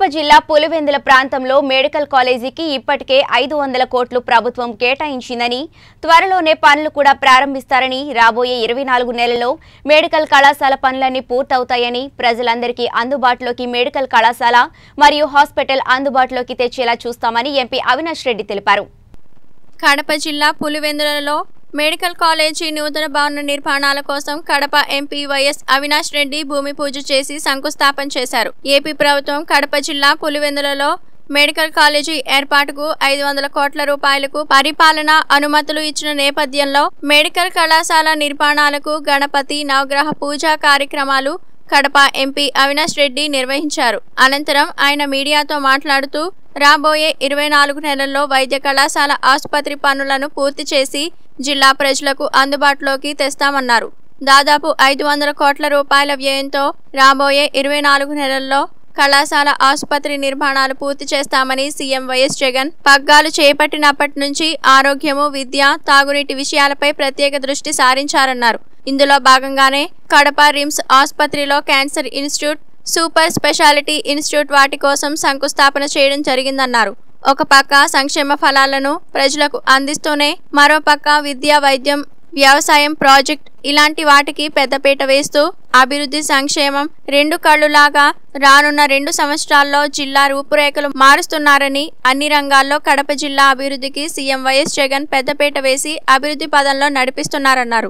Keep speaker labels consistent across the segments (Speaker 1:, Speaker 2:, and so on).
Speaker 1: జిల్లా పులివెందుల ప్రాంతంలో మెడికల్ కాలేజీకి ఇప్పటికే ఐదు వందల కోట్లు ప్రభుత్వం కేటాయించిందని త్వరలోనే పనులు కూడా ప్రారంభిస్తారని రాబోయే ఇరవై నాలుగు నెలల్లో మెడికల్ కళాశాల పనులన్నీ పూర్తవుతాయని ప్రజలందరికీ అందుబాటులోకి మెడికల్ కళాశాల మరియు హాస్పిటల్ అందుబాటులోకి తెచ్చేలా చూస్తామని ఎంపీ అవినాష్ రెడ్డి తెలిపారు
Speaker 2: కడప జిల్లా పులివెందులలో మెడికల్ కాలేజీ నూతన భవన నిర్మాణాల కోసం కడప ఎంపీ వైఎస్ అవినాష్ రెడ్డి భూమి పూజ చేసి శంకుస్థాపన చేశారు ఏపీ ప్రభుత్వం కడప జిల్లా పులివెందులలో మెడికల్ కాలేజీ ఏర్పాటుకు ఐదు వందల కోట్ల రూపాయలకు పరిపాలన అనుమతులు ఇచ్చిన నేపథ్యంలో మెడికల్ కళాశాల నిర్మాణాలకు గణపతి నవగ్రహ పూజా కార్యక్రమాలు కడప ఎంపీ అవినాష్ రెడ్డి నిర్వహించారు అనంతరం ఆయన మీడియాతో మాట్లాడుతూ రాబోయే ఇరవై నాలుగు నెలల్లో వైద్య కళాశాల ఆసుపత్రి పనులను పూర్తి చేసి జిల్లా ప్రజలకు అందుబాటులోకి తెస్తామన్నారు దాదాపు ఐదు వందల కోట్ల రూపాయల వ్యయంతో రాబోయే ఇరవై నాలుగు నెలల్లో కళాశాల ఆసుపత్రి నిర్మాణాలు పూర్తి చేస్తామని సీఎం వైఎస్ జగన్ పగ్గాలు చేపట్టినప్పటి నుంచి ఆరోగ్యము విద్య తాగునీటి విషయాలపై ప్రత్యేక దృష్టి సారించారన్నారు ఇందులో భాగంగానే కడప రిమ్స్ ఆసుపత్రిలో cancer institute super speciality institute వాటి కోసం శంకుస్థాపన చేయడం జరిగిందన్నారు ఒక పక్క సంక్షేమ ఫలాలను ప్రజలకు అందిస్తూనే మరో పక్క విద్య వైద్యం వ్యవసాయం ప్రాజెక్ట్ ఇలాంటి వాటికి పెద్దపీట వేస్తూ అభివృద్ధి సంక్షేమం రెండు కళ్ళులాగా రానున్న రెండు సంవత్సరాల్లో జిల్లా రూపురేఖలు మారుస్తున్నారని అన్ని రంగాల్లో కడప జిల్లా అభివృద్ధికి సీఎం వైఎస్ జగన్ పెద్దపీట వేసి అభివృద్ధి పదంలో నడిపిస్తున్నారన్నారు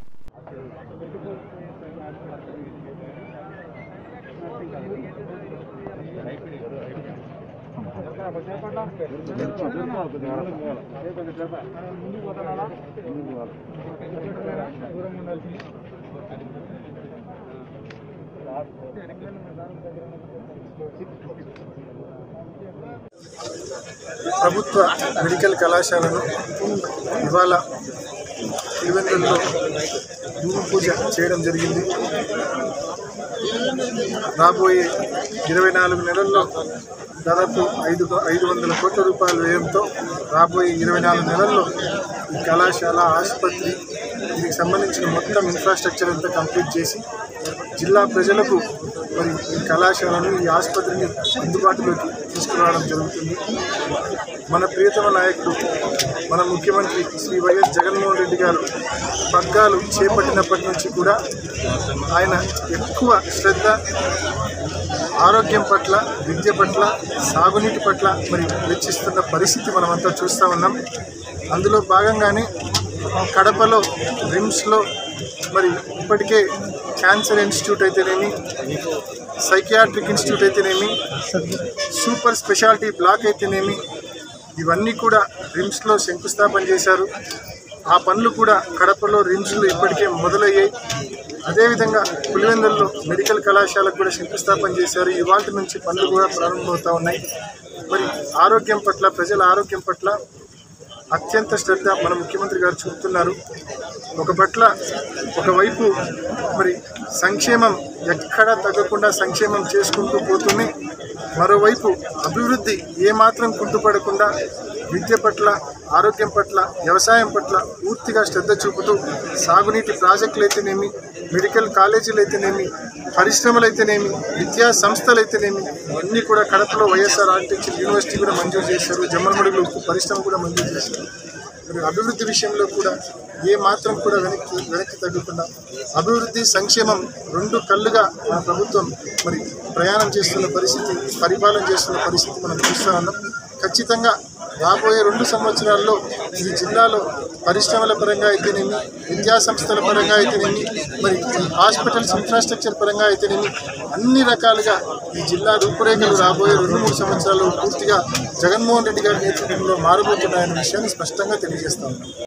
Speaker 3: ప్రభుత్వ మెడికల్ కళాశాలను ఇవాళ పులివెందుల్లో భూమి పూజ చేయడం జరిగింది రాబోయే ఇరవై నాలుగు నెలల్లో దాదాపు ఐదు ఐదు వందల కోట్ల రూపాయల వ్యయంతో రాబోయే ఇరవై నాలుగు నెలల్లో ఈ కళాశాల ఆసుపత్రి దీనికి సంబంధించిన మొత్తం ఇన్ఫ్రాస్ట్రక్చర్ అంతా కంప్లీట్ చేసి జిల్లా ప్రజలకు మరి ఈ కళాశాలను ఈ ఆసుపత్రిని అందుబాటులోకి తీసుకురావడం జరుగుతుంది మన ప్రియతమ నాయకుడు మన ముఖ్యమంత్రి శ్రీ వైఎస్ జగన్మోహన్ రెడ్డి గారు పగ్గాలు చేపట్టినప్పటి నుంచి కూడా ఆయన ఎక్కువ శ్రద్ధ ఆరోగ్యం పట్ల విద్య పట్ల సాగునీటి పట్ల మరి వెచ్చిస్తున్న పరిస్థితి మనమంతా చూస్తూ ఉన్నాం అందులో భాగంగానే కడపలో రిమ్స్లో మరి ఇప్పటికే క్యాన్సర్ ఇన్స్టిట్యూట్ అయితేనేమి సైకియాట్రిక్ ఇన్స్టిట్యూట్ అయితేనేమి సూపర్ స్పెషాలిటీ బ్లాక్ అయితేనేమి ఇవన్నీ కూడా రిమ్స్లో శంకుస్థాపన చేశారు ఆ పనులు కూడా కడపలో రిమ్స్లో ఇప్పటికే మొదలయ్యాయి అదేవిధంగా పులివెందుల్లో మెడికల్ కళాశాలకు కూడా శంకుస్థాపన చేశారు ఇవాళ నుంచి పనులు కూడా ప్రారంభమవుతా ఉన్నాయి మరి ఆరోగ్యం పట్ల ప్రజల ఆరోగ్యం పట్ల అత్యంత శ్రద్ధ మన ముఖ్యమంత్రి గారు చూపుతున్నారు ఒక పట్ల ఒకవైపు మరి సంక్షేమం ఎక్కడా తగ్గకుండా సంక్షేమం చేసుకుంటూ పోతూనే మరోవైపు అభివృద్ధి ఏమాత్రం కుంటుపడకుండా విద్య పట్ల ఆరోగ్యం పట్ల వ్యవసాయం పట్ల పూర్తిగా శ్రద్ధ చూపుతూ సాగునీటి ప్రాజెక్టులు అయితేనేమి మెడికల్ కాలేజీలు అయితేనేమి పరిశ్రమలు అయితేనేమి విద్యా సంస్థలు అయితేనేమి అన్నీ కూడా కడపలో వైఎస్ఆర్ ఆర్టికల్ యూనివర్సిటీ కూడా మంజూరు చేశారు జమ్మలమడుగులో ఉక్కు పరిశ్రమ కూడా మంజూరు చేశారు మరి అభివృద్ధి విషయంలో కూడా ఏ మాత్రం కూడా వెనక్కి వెనక్కి తగ్గకుండా అభివృద్ధి సంక్షేమం రెండు కళ్ళుగా మన ప్రభుత్వం మరి ప్రయాణం చేస్తున్న పరిస్థితి పరిపాలన చేస్తున్న పరిస్థితి మనం చూస్తూ ఉన్నాం ఖచ్చితంగా రాబోయే రెండు సంవత్సరాల్లో ఈ జిల్లాలో పరిశ్రమల పరంగా అయితేనేమి విద్యా సంస్థల పరంగా అయితేనేమి మరి హాస్పిటల్స్ ఇన్ఫ్రాస్ట్రక్చర్ పరంగా అయితేనేమి అన్ని రకాలుగా ఈ జిల్లా రూపురేఖలు రాబోయే రెండు మూడు సంవత్సరాల్లో పూర్తిగా జగన్మోహన్ రెడ్డి గారి నేతృత్వంలో మారబోతున్నాయన్న విషయాన్ని స్పష్టంగా తెలియజేస్తా ఉన్నాం